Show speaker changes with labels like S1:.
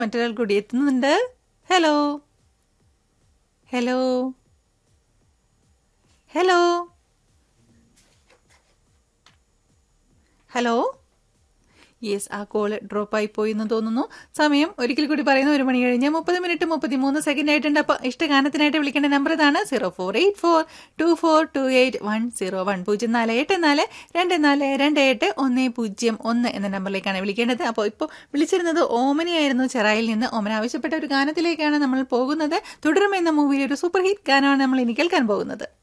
S1: മറ്റൊരാൾ കൂടി എത്തുന്നുണ്ട് hello hello hello hello yes ആ കോള് ഡ്രോപ്പ് ആയി പോയി എന്ന് തോന്നുന്നു സമയം ഒരിക്കൽ കൂടി പറയുന്ന ഒരു മണി കഴിഞ്ഞ് മുപ്പത് മിനിറ്റ് മുപ്പത്തി മൂന്ന് സെക്കൻഡ് ആയിട്ടുണ്ട് അപ്പോൾ ഇഷ്ടഗാനത്തിനായിട്ട് വിളിക്കേണ്ട നമ്പർ ഇതാണ് zero four eight four two four two eight one zero one പൂജ്യം നാല് എട്ട് നാല് രണ്ട് നാല് രണ്ട് എട്ട് ഒന്ന് പൂജ്യം ഒന്ന് എന്ന നമ്പറിലേക്കാണ് വിളിക്കേണ്ടത് അപ്പോൾ ഇപ്പോൾ വിളിച്ചിരുന്നത് ഓമനയായിരുന്നു ചെറായിൽ നിന്ന് ഓമന ആവശ്യപ്പെട്ട ഒരു ഗാനത്തിലേക്കാണ് നമ്മൾ പോകുന്നത് തുടരും എന്ന മൂവിയിലെ ഒരു സൂപ്പർ ഹിറ്റ് ഗാനമാണ് നമ്മൾ ഇനി കേൾക്കാൻ പോകുന്നത്